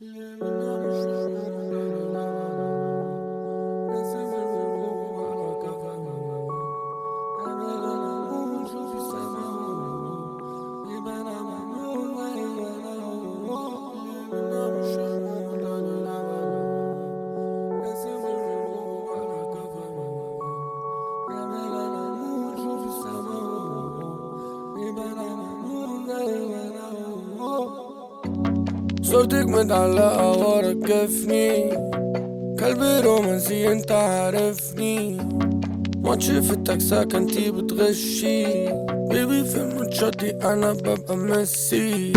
صورتك متعلقة ورا كفني قلبي رومانسي انت عارفني ماتش في التكساك انتي بتغشي بيبي في الماتشات دي انا ببقى ميسي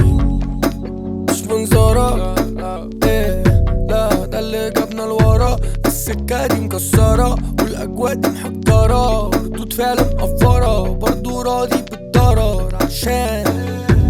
مش منظرة ايه لا ده اللي جابنا لورا السكة دي مكسرة والاجواء دي محجرة ردود فعل مقفرة برضو راضي بالضرر عشان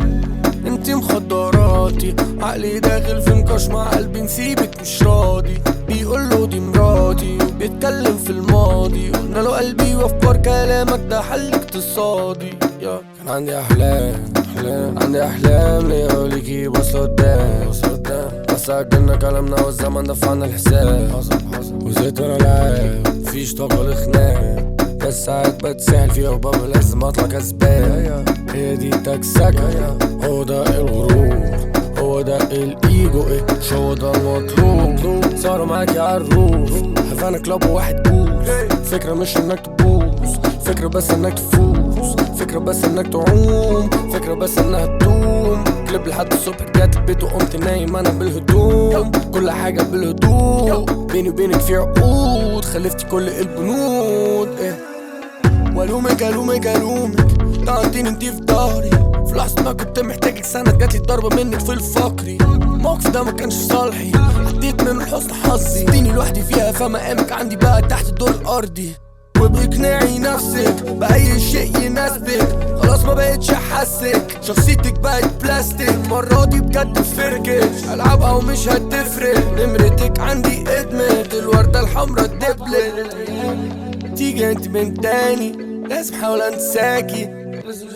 انتي مخدراتي عقلي داخل في نقاش مع قلبي نسيبك مش راضي بيقول له دي مراتي وبيتكلم في الماضي قلنا له قلبي وافكار كلامك ده حل اقتصادي يا كان عندي احلام احلام عندي احلام ليا وليكي بص قدام بص قدام بس اجلنا كلامنا والزمن دفعنا الحساب حصل حصل وزيت وانا لاعب مفيش طاقه لخناق بس ساعات بتسهل فيها وبابا لازم اطلع كسبان هي دي تكسكة هو ده الغرور هو ده الايجو ايه مش هو ده المطلوب صاروا معاكي عالروف هفانا كلاب وواحد بوز فكرة مش انك تبوظ فكرة بس انك تفوز فكرة بس انك تعوم فكرة بس انها تدوم كليب لحد الصبح رجعت البيت وقمت نايم انا بالهدوم كل حاجة بالهدوء بيني وبينك في عقود خلفتي كل البنود ايه والومك الومك الومك طعنتيني انتي في ضهري في لحظة ما كنت محتاجك سند جاتلي ضربة منك في الفقري الموقف ده ما كانش في صالحي عديت من حسن حظي اديني لوحدي فيها فمقامك عندي بقى تحت الدور الارضي وباقناعي نفسك بأي شيء يناسبك خلاص ما بقتش احسك شخصيتك بقت بلاستيك المرة دي بجد فركش العبها ومش هتفرق نمرتك عندي ادمت الوردة الحمرا اتدبلت تيجي انت من تاني لازم احاول انساكي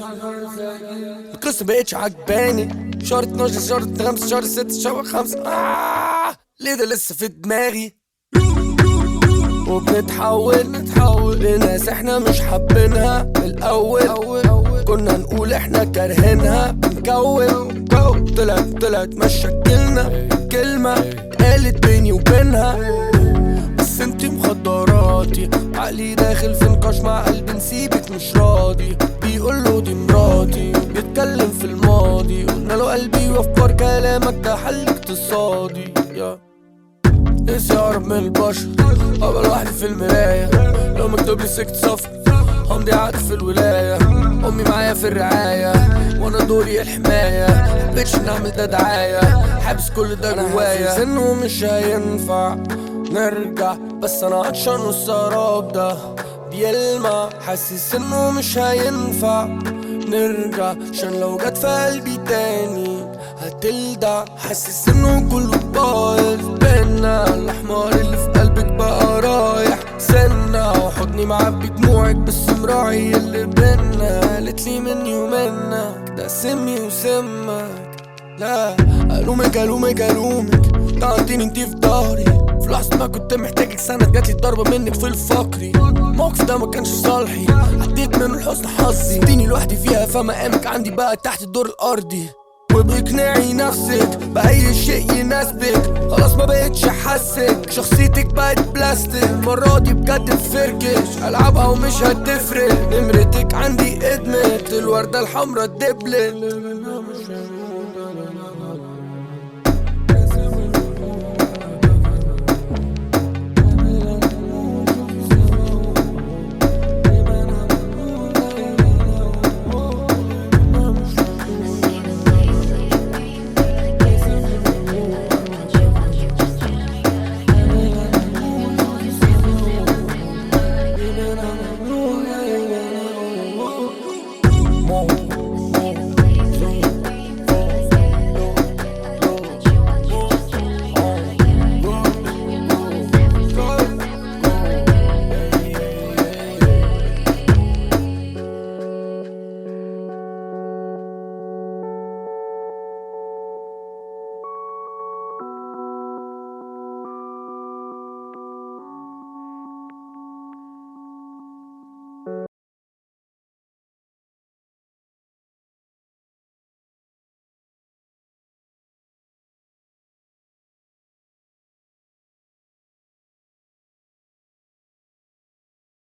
القصة مبقتش عجباني شهر 12 شهر 5 شهر 6 شهر 5 آه ليه ده لسه في دماغي وبنتحول نتحول لناس احنا مش حابينها من الاول كنا نقول احنا كارهينها بنكون كون طلعت طلعت مشاكلنا كلمة قالت بيني وبينها بس انتي مخدراتي عقلي داخل في نقاش مع قلبي نسيبك مش راضي بيقول له دي مراتي بيتكلم في الماضي قلنا له قلبي وافكار كلامك ده حل اقتصادي يا نفسي اقرب من البشر ابقى لوحدي في المراية لو مكتوب لي سكت صفر همضي عقد في الولاية امي معايا في الرعاية وانا دوري الحماية مبقتش نعمل ده دعاية حابس كل ده جوايا انه مش هينفع نرجع بس انا عطشان والسراب ده بيلمع حاسس انه مش هينفع نرجع عشان لو جت في قلبي تاني هتلدع حاسس انه كله بايظ بينا الاحمر اللي في قلبك بقى رايح سنة وحضني معبي دموعك بس مراعي اللي بينا قالت لي مني ومنك ده سمي وسمك لا الومك الومك الومك طعنتيني انتي في ضهري في لحظة ما كنت محتاجك سند جاتلي ضربة منك في الفقري الموقف ده ما كانش في صالحي عديت من حسن حظي اديني لوحدي فيها فمقامك عندي بقى تحت الدور الارضي وباقناعي نفسك بأي شيء يناسبك خلاص ما بقتش احسك شخصيتك بقت بلاستيك المرة دي بجد فركش العبها ومش هتفرق نمرتك عندي ادمت الوردة الحمرا اتدبلت